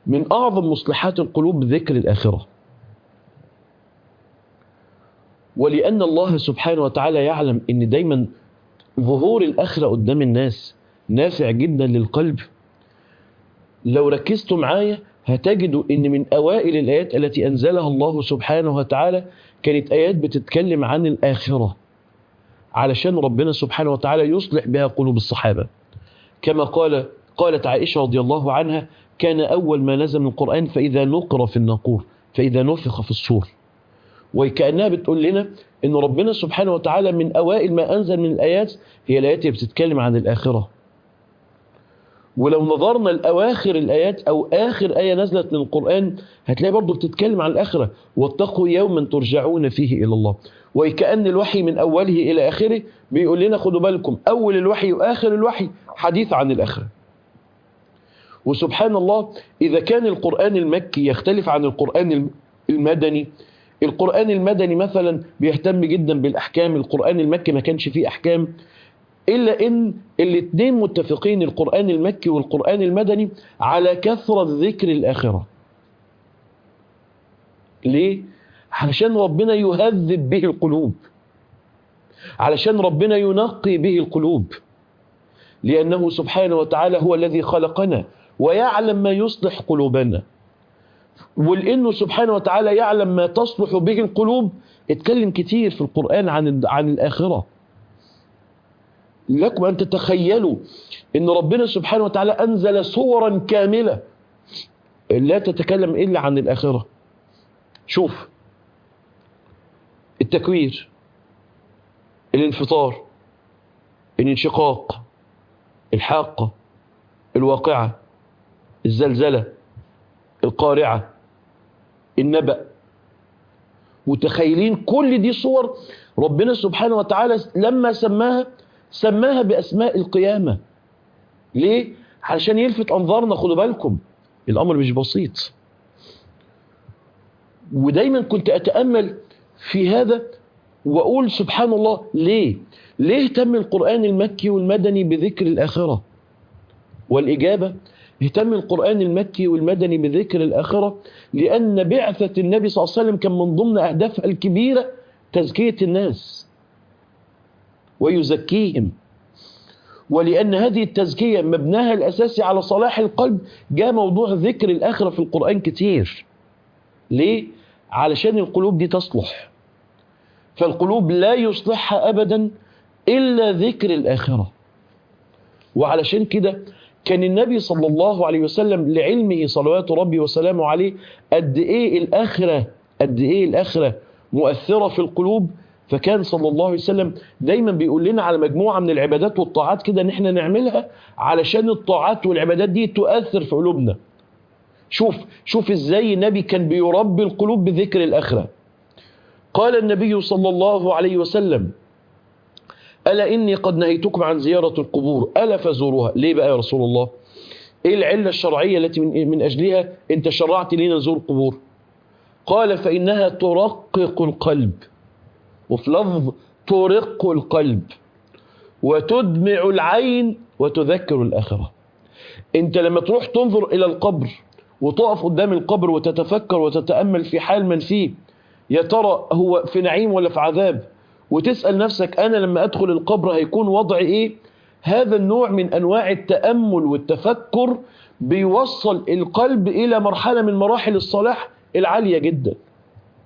من أعظم مصلحات القلوب ذكر الآخرة ولأن الله سبحانه وتعالى يعلم أن دايما ظهور الآخرة قدام الناس نافع جدا للقلب لو ركزتوا معايا هتجدوا أن من أوائل الآيات التي أنزلها الله سبحانه وتعالى كانت آيات بتتكلم عن الآخرة علشان ربنا سبحانه وتعالى يصلح بها قلوب الصحابة كما قال قالت عائشة رضي الله عنها كان أول ما نزل من القرآن فإذا نقر في الناقور فإذا نفخ في الصور وكأنها بتقول لنا إن ربنا سبحانه وتعالى من أوائل ما أنزل من الآيات هي الآيات اللي بتتكلم عن الآخرة ولو نظرنا لأواخر الآيات أو آخر آية نزلت من القرآن هتلاقي برضه بتتكلم عن الآخرة واتقوا يوما ترجعون فيه إلى الله وكأن الوحي من أوله إلى آخره بيقول لنا خدوا بالكم أول الوحي وآخر الوحي حديث عن الآخرة وسبحان الله إذا كان القرآن المكي يختلف عن القرآن المدني القرآن المدني مثلا بيهتم جدا بالأحكام القرآن المكي ما كانش فيه أحكام إلا إن الاثنين متفقين القرآن المكي والقرآن المدني على كثرة ذكر الآخرة ليه؟ علشان ربنا يهذب به القلوب علشان ربنا ينقي به القلوب لأنه سبحانه وتعالى هو الذي خلقنا ويعلم ما يصلح قلوبنا ولأنه سبحانه وتعالى يعلم ما تصلح به القلوب اتكلم كتير في القرآن عن عن الآخرة لكم أن تتخيلوا أن ربنا سبحانه وتعالى أنزل صورا كاملة لا تتكلم إلا عن الآخرة شوف التكوير الانفطار الانشقاق الحاقة الواقعة الزلزلة القارعة النبأ متخيلين كل دي صور ربنا سبحانه وتعالى لما سماها سماها بأسماء القيامة ليه؟ علشان يلفت أنظارنا خدوا بالكم الأمر مش بسيط ودايما كنت أتأمل في هذا وأقول سبحان الله ليه؟ ليه اهتم القرآن المكي والمدني بذكر الآخرة؟ والإجابة اهتم القرآن المكي والمدني بذكر الآخرة لأن بعثة النبي صلى الله عليه وسلم كان من ضمن أهدافها الكبيرة تزكية الناس ويزكيهم ولأن هذه التزكية مبناها الأساسي على صلاح القلب جاء موضوع ذكر الآخرة في القرآن كتير ليه؟ علشان القلوب دي تصلح فالقلوب لا يصلحها أبدا إلا ذكر الآخرة وعلشان كده كان النبي صلى الله عليه وسلم لعلمه صلوات ربي وسلامه عليه قد ايه الاخره قد ايه الاخره مؤثره في القلوب فكان صلى الله عليه وسلم دايما بيقول لنا على مجموعه من العبادات والطاعات كده ان احنا نعملها علشان الطاعات والعبادات دي تؤثر في قلوبنا شوف شوف ازاي النبي كان بيربي القلوب بذكر الاخره قال النبي صلى الله عليه وسلم ألا إني قد نهيتكم عن زيارة القبور ألا فزوروها ليه بقى يا رسول الله إيه العلة الشرعية التي من, من أجلها أنت شرعت لنا نزور القبور قال فإنها ترقق القلب وفي لفظ ترق القلب وتدمع العين وتذكر الآخرة أنت لما تروح تنظر إلى القبر وتقف قدام القبر وتتفكر وتتأمل في حال من فيه يا ترى هو في نعيم ولا في عذاب وتسأل نفسك أنا لما أدخل القبر هيكون وضعي إيه هذا النوع من أنواع التأمل والتفكر بيوصل القلب إلى مرحلة من مراحل الصلاح العالية جدا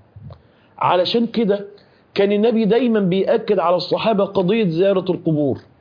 علشان كده كان النبي دايما بيأكد على الصحابة قضية زيارة القبور